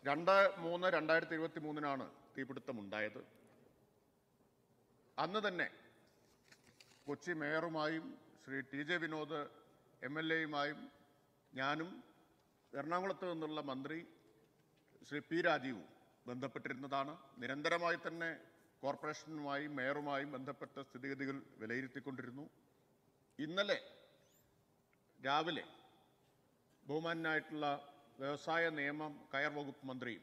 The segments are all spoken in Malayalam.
രണ്ട് മൂന്ന് രണ്ടായിരത്തി ഇരുപത്തി മൂന്നിനാണ് തീപിടുത്തമുണ്ടായത് അന്ന് തന്നെ കൊച്ചി മേയറുമായും Shri T J Vinod M L എയുമായും ഞാനും എറണാകുളത്ത് നിന്നുള്ള മന്ത്രി ശ്രീ പി രാജീവും ബന്ധപ്പെട്ടിരുന്നതാണ് നിരന്തരമായി തന്നെ കോർപ്പറേഷനുമായും മേയറുമായും ബന്ധപ്പെട്ട സ്ഥിതിഗതികൾ വിലയിരുത്തിക്കൊണ്ടിരുന്നു ഇന്നലെ രാവിലെ ബഹുമാനായിട്ടുള്ള വ്യവസായ നിയമം കയർ വകുപ്പ് മന്ത്രിയും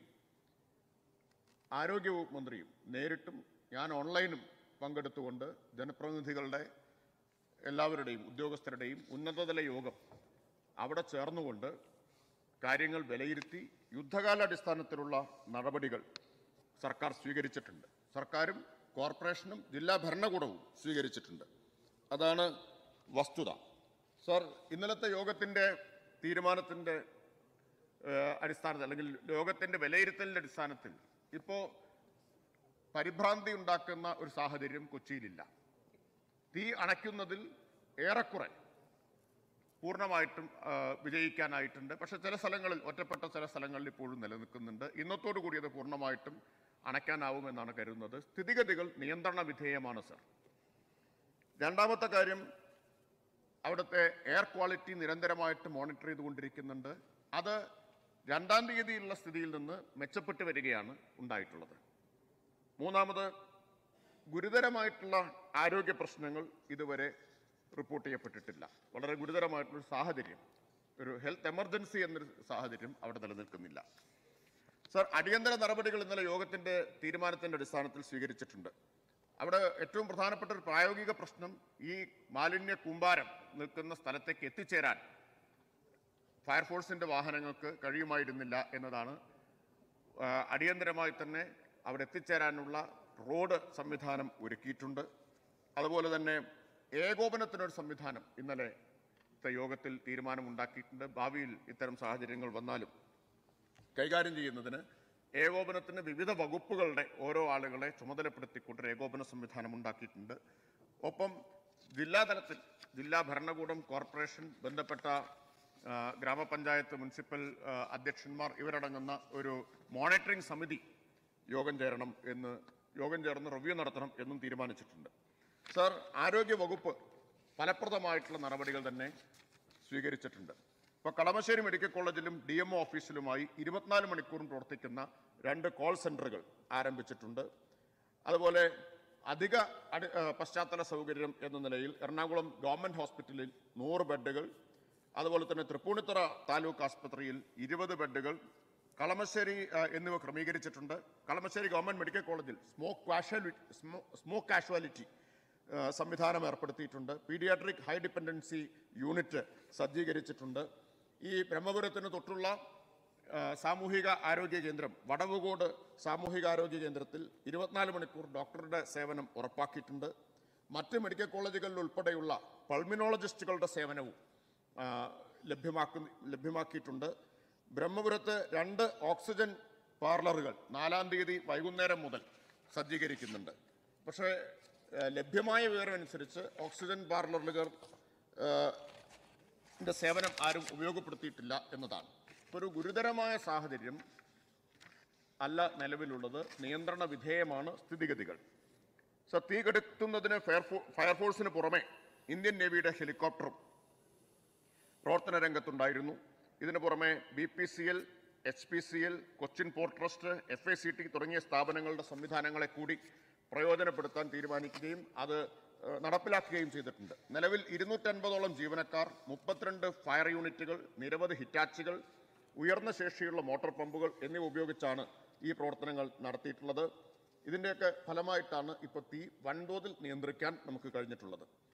ആരോഗ്യവകുപ്പ് മന്ത്രിയും നേരിട്ടും ഞാൻ ഓൺലൈനും പങ്കെടുത്തുകൊണ്ട് ജനപ്രതിനിധികളുടെ എല്ലാവരുടെയും ഉദ്യോഗസ്ഥരുടെയും ഉന്നതതല യോഗം അവിടെ ചേർന്നുകൊണ്ട് കാര്യങ്ങൾ വിലയിരുത്തി യുദ്ധകാലാടിസ്ഥാനത്തിലുള്ള നടപടികൾ സർക്കാർ സ്വീകരിച്ചിട്ടുണ്ട് സർക്കാരും കോർപ്പറേഷനും ജില്ലാ ഭരണകൂടവും സ്വീകരിച്ചിട്ടുണ്ട് അതാണ് വസ്തുത സർ ഇന്നലത്തെ യോഗത്തിൻ്റെ തീരുമാനത്തിൻ്റെ ഏഹ്, അടിസ്ഥാനത്തിൽ അല്ലെങ്കിൽ ലോകത്തിൻ്റെ വിലയിരുത്തലിൻ്റെ അടിസ്ഥാനത്തിൽ ഇപ്പോൾ പരിഭ്രാന്തി ഉണ്ടാക്കുന്ന ഒരു സാഹചര്യം കൊച്ചിയിലില്ല തീ അണയ്ക്കുന്നതിൽ ഏറെക്കുറെ പൂർണ്ണമായിട്ടും ആ, വിജയിക്കാനായിട്ടുണ്ട് പക്ഷേ ചില സ്ഥലങ്ങളിൽ ഒറ്റപ്പെട്ട ചില സ്ഥലങ്ങളിൽ ഇപ്പോഴും നിലനിൽക്കുന്നുണ്ട് ഇന്നത്തോടു കൂടി അത് പൂർണ്ണമായിട്ടും അണയ്ക്കാനാവുമെന്നാണ് കരുതുന്നത് സ്ഥിതിഗതികൾ നിയന്ത്രണ വിധേയമാണ് സർ രണ്ടാമത്തെ കാര്യം അവിടുത്തെ എയർ ക്വാളിറ്റി നിരന്തരമായിട്ട് മോണിറ്റർ ചെയ്തുകൊണ്ടിരിക്കുന്നുണ്ട് അത് രണ്ടാം തീയതിയിലുള്ള സ്ഥിതിയിൽ നിന്ന് മെച്ചപ്പെട്ട് വരികയാണ് ഉണ്ടായിട്ടുള്ളത് മൂന്നാമത് ഗുരുതരമായിട്ടുള്ള ആരോഗ്യ പ്രശ്നങ്ങൾ ഇതുവരെ റിപ്പോർട്ട് ചെയ്യപ്പെട്ടിട്ടില്ല വളരെ ഗുരുതരമായിട്ടുള്ളൊരു സാഹചര്യം ഒരു ഹെൽത്ത് എമർജൻസി എന്നൊരു സാഹചര്യം അവിടെ നിലനിൽക്കുന്നില്ല സർ അടിയന്തര നടപടികൾ ഇന്നലെ യോഗത്തിന്റെ തീരുമാനത്തിന്റെ അടിസ്ഥാനത്തിൽ സ്വീകരിച്ചിട്ടുണ്ട് അവിടെ ഏറ്റവും പ്രധാനപ്പെട്ട ഒരു പ്രായോഗിക പ്രശ്നം ഈ മാലിന്യ കൂമ്പാരം നിൽക്കുന്ന സ്ഥലത്തേക്ക് എത്തിച്ചേരാൻ ഫയർഫോഴ്സിന്റെ വാഹനങ്ങൾക്ക് കഴിയുമായിരുന്നില്ല എന്നതാണ് ആ, അടിയന്തരമായി തന്നെ അവിടെ എത്തിച്ചേരാനുള്ള റോഡ് സംവിധാനം ഒരുക്കിയിട്ടുണ്ട് അതുപോലെ തന്നെ ഏകോപനത്തിനൊരു സംവിധാനം ഇന്നലെ യോഗത്തിൽ തീരുമാനമുണ്ടാക്കിയിട്ടുണ്ട് ഭാവിയിൽ ഇത്തരം സാഹചര്യങ്ങൾ വന്നാലും കൈകാര്യം ചെയ്യുന്നതിന് ഏകോപനത്തിന് വിവിധ വകുപ്പുകളുടെ ഓരോ ആളുകളെ ചുമതലപ്പെടുത്തിക്കൊണ്ട് ഒരു ഏകോപന സംവിധാനം ഉണ്ടാക്കിയിട്ടുണ്ട് ഒപ്പം ജില്ലാതലത്തിൽ ജില്ലാ ഭരണകൂടം കോർപ്പറേഷൻ ബന്ധപ്പെട്ട ആ, ഗ്രാമപഞ്ചായത്ത് മുനിസിപ്പൽ ആ, അധ്യക്ഷന്മാർ ഇവരടങ്ങുന്ന ഒരു മോണിറ്ററിംഗ് സമിതി യോഗം ചേരണം എന്ന് യോഗം ചേർന്ന് റിവ്യൂ നടത്തണം എന്നും തീരുമാനിച്ചിട്ടുണ്ട് സർ ആരോഗ്യ വകുപ്പ് ഫലപ്രദമായിട്ടുള്ള നടപടികൾ തന്നെ സ്വീകരിച്ചിട്ടുണ്ട് ഇപ്പോൾ കളമശ്ശേരി മെഡിക്കൽ കോളേജിലും ഡി എം ഒ ഓഫീസിലുമായി ഇരുപത്തിനാല് മണിക്കൂറും പ്രവർത്തിക്കുന്ന രണ്ട് കോൾ സെന്ററുകൾ ആരംഭിച്ചിട്ടുണ്ട് അതുപോലെ അധിക അടി ആ, പശ്ചാത്തല സൗകര്യം എന്ന നിലയിൽ എറണാകുളം ഗവൺമെൻറ് ഹോസ്പിറ്റലിൽ നൂറ് ബെഡുകൾ അതുപോലെ തന്നെ തൃപ്പൂണിത്തുറ താലൂക്ക് ആസ്പത്രിയിൽ ഇരുപത് ബെഡുകൾ കളമശ്ശേരി ആ, എന്നിവ ക്രമീകരിച്ചിട്ടുണ്ട് കളമശ്ശേരി ഗവൺമെൻറ് മെഡിക്കൽ കോളേജിൽ സ്മോക്ക് കാഷ്വാലിറ്റി സ്മോക്ക് കാഷ്വാലിറ്റി ആ, സംവിധാനം ഏർപ്പെടുത്തിയിട്ടുണ്ട് പീഡിയാട്രിക് ഹൈ ഡിപ്പെൻഡൻസി യൂണിറ്റ് സജ്ജീകരിച്ചിട്ടുണ്ട് ഈ ബ്രഹ്മപുരത്തിന് തൊട്ടുള്ള ആ, സാമൂഹിക ആരോഗ്യ കേന്ദ്രം വടവുകോട് സാമൂഹിക ആരോഗ്യ കേന്ദ്രത്തിൽ ഇരുപത്തിനാല് മണിക്കൂർ ഡോക്ടറുടെ സേവനം ഉറപ്പാക്കിയിട്ടുണ്ട് മറ്റ് മെഡിക്കൽ കോളേജുകളിൽ ഉൾപ്പെടെയുള്ള പൾമിനോളജിസ്റ്റുകളുടെ സേവനവും ആ, ലഭ്യമാക്കു ലഭ്യമാക്കിയിട്ടുണ്ട് ബ്രഹ്മപുരത്ത് രണ്ട് ഓക്സിജൻ പാർലറുകൾ നാലാം തീയതി വൈകുന്നേരം മുതൽ സജ്ജീകരിക്കുന്നുണ്ട് പക്ഷേ ആ, ലഭ്യമായ വിവരമനുസരിച്ച് ഓക്സിജൻ പാർലറുകൾ ആ, ന്റെ സേവനം ആരും ഉപയോഗപ്പെടുത്തിയിട്ടില്ല എന്നതാണ് ഇപ്പോൾ ഒരു ഗുരുതരമായ സാഹചര്യം അല്ല നിലവിലുള്ളത് നിയന്ത്രണ വിധേയമാണ് സ്ഥിതിഗതികൾ സോ തീ കെടുത്തുന്നതിന് ഫയർഫോ ഫയർഫോഴ്സിന് പുറമെ ഇന്ത്യൻ നേവിയുടെ ഹെലികോപ്റ്ററും പ്രവർത്തന രംഗത്തുണ്ടായിരുന്നു ഇതിനു പുറമെ B P C L H P C L Cochin port trust F A C T തുടങ്ങിയ സ്ഥാപനങ്ങളുടെ സംവിധാനങ്ങളെ കൂടി പ്രയോജനപ്പെടുത്താൻ തീരുമാനിക്കുകയും അത് ഏഹ്, നടപ്പിലാക്കുകയും ചെയ്തിട്ടുണ്ട് നിലവിൽ ഇരുന്നൂറ്റൻപതോളം ജീവനക്കാർ മുപ്പത്തിരണ്ട് ഫയർ യൂണിറ്റുകൾ നിരവധി ഹിറ്റാച്ചുകൾ ഉയർന്ന ശേഷിയുള്ള മോട്ടോർ പമ്പുകൾ എന്നിവ ഉപയോഗിച്ചാണ് ഈ പ്രവർത്തനങ്ങൾ നടത്തിയിട്ടുള്ളത് ഇതിൻ്റെയൊക്കെ ഫലമായിട്ടാണ് ഇപ്പോൾ തീ വൻതോതിൽ നിയന്ത്രിക്കാൻ നമുക്ക് കഴിഞ്ഞിട്ടുള്ളത്